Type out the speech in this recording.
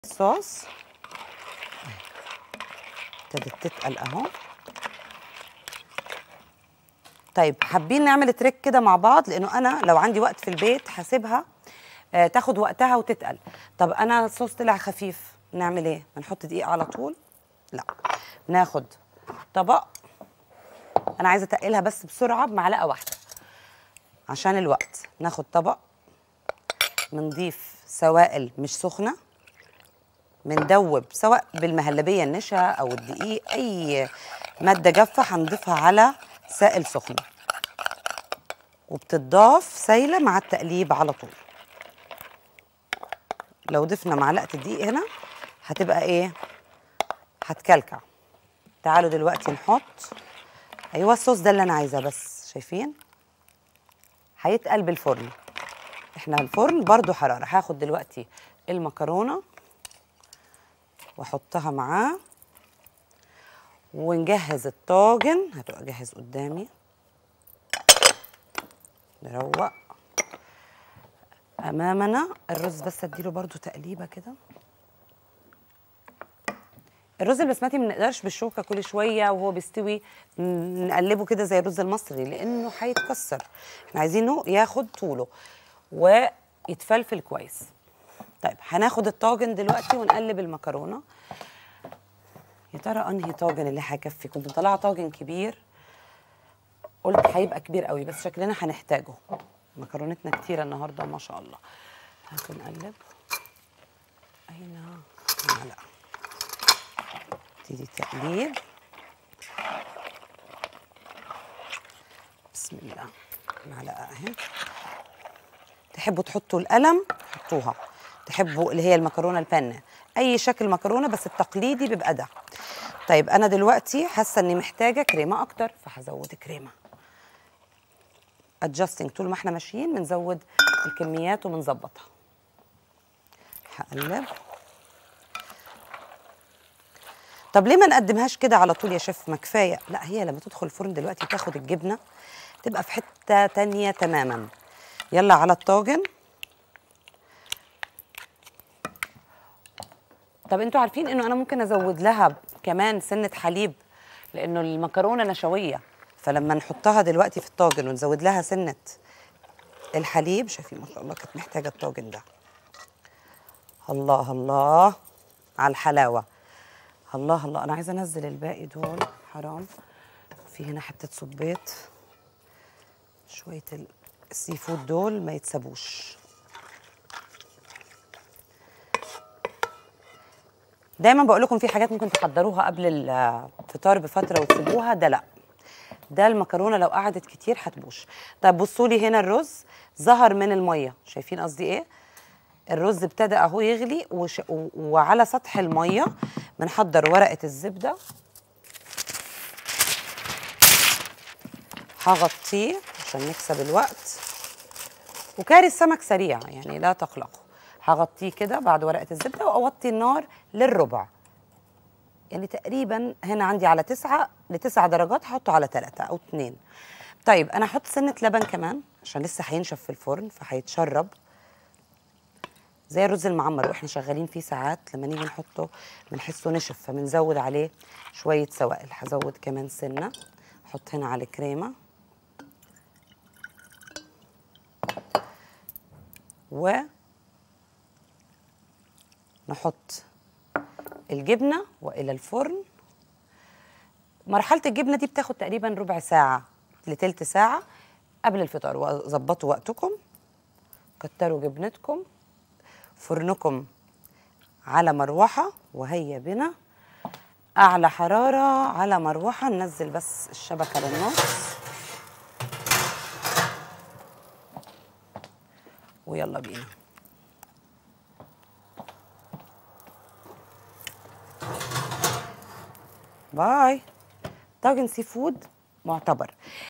الصوص ابتدت تتقل اهو طيب حابين نعمل تريك كده مع بعض لانه انا لو عندي وقت في البيت هسيبها آه تاخد وقتها وتتقل طب انا الصوص طلع خفيف نعمل ايه بنحط دقيق على طول لا ناخد طبق انا عايزه اتقلها بس بسرعه بمعلقه واحده عشان الوقت ناخد طبق بنضيف سوائل مش سخنه بندوب سواء بالمهلبيه النشا او الدقيق اي ماده جافه هنضيفها على سائل سخن وبتضاف سايله مع التقليب على طول لو ضفنا معلقه الدقيق هنا هتبقى ايه هتكلكع تعالوا دلوقتي نحط ايوه الصوص ده اللي انا عايزاه بس شايفين هيتقل بالفرن احنا الفرن برضو حراره هاخد دلوقتي المكرونه واحطها معاه ونجهز الطاجن هتبقى جاهز قدامي نروق امامنا الرز بس اديله برضو تقليبه كده الرز البسمتي ما نقدرش بالشوكه كل شويه وهو بيستوي نقلبه كده زي الرز المصري لانه هيتكسر احنا عايزينه ياخد طوله ويتفلفل كويس طيب هناخد الطاجن دلوقتي ونقلب المكرونه يا ترى انهي طاجن اللي هيكفي كنت مطلعه طاجن كبير قلت هيبقى كبير قوي بس شكلنا هنحتاجه مكرونتنا كتيره النهارده ما شاء الله هاتوا نقلب اين معلقه نبتدي تقليب بسم الله معلقه اهي تحبوا تحطوا القلم حطوها تحبوا اللي هي المكرونه البنه اي شكل مكرونه بس التقليدي بيبقى ده طيب انا دلوقتي حاسه اني محتاجه كريمه اكتر فهزود كريمه ادجستنج طول ما احنا ماشيين بنزود الكميات وبنظبطها هقلب طب ليه ما نقدمهاش كده على طول يا شيف ما كفايه لا هي لما تدخل الفرن دلوقتي تاخد الجبنه تبقى في حته تانية تماما يلا على الطاجن طب انتوا عارفين انه انا ممكن ازود لها كمان سنه حليب لانه المكرونه نشويه فلما نحطها دلوقتي في الطاجن ونزود لها سنه الحليب شايفين ما شاء الله كانت محتاجه الطاجن ده الله الله على الحلاوه الله الله انا عايزه انزل الباقي دول حرام في هنا حته صبيت شويه السي فود دول ما يتسابوش دايما بقول لكم في حاجات ممكن تحضروها قبل الفطار بفتره وتسيبوها ده لا ده المكرونه لو قعدت كتير هتبوش طيب بصوا لي هنا الرز ظهر من الميه شايفين قصدي ايه الرز ابتدى اهو يغلي وش... وعلى سطح الميه بنحضر ورقه الزبده هغطيه عشان نكسب الوقت وكاري السمك سريع يعني لا تقلقوا هغطيه كده بعد ورقه الزبده واوطي النار للربع يعني تقريبا هنا عندي على تسعة لتسع درجات هحطه على ثلاثة أو اتنين طيب أنا هحط سنة لبن كمان عشان لسه هينشف في الفرن فهيتشرب زي الرز المعمر واحنا شغالين فيه ساعات لما نيجي نحطه بنحسه نشف فبنزود عليه شوية سوائل هزود كمان سنة احط هنا على الكريمة و نحط الجبنة وإلى الفرن مرحلة الجبنة دي بتاخد تقريبا ربع ساعة لتلت ساعة قبل الفطار وظبطوا وقتكم كتروا جبنتكم فرنكم على مروحة وهيا بنا أعلى حرارة على مروحة ننزل بس الشبكة للنص ويلا بينا باي طاجن سي فود معتبر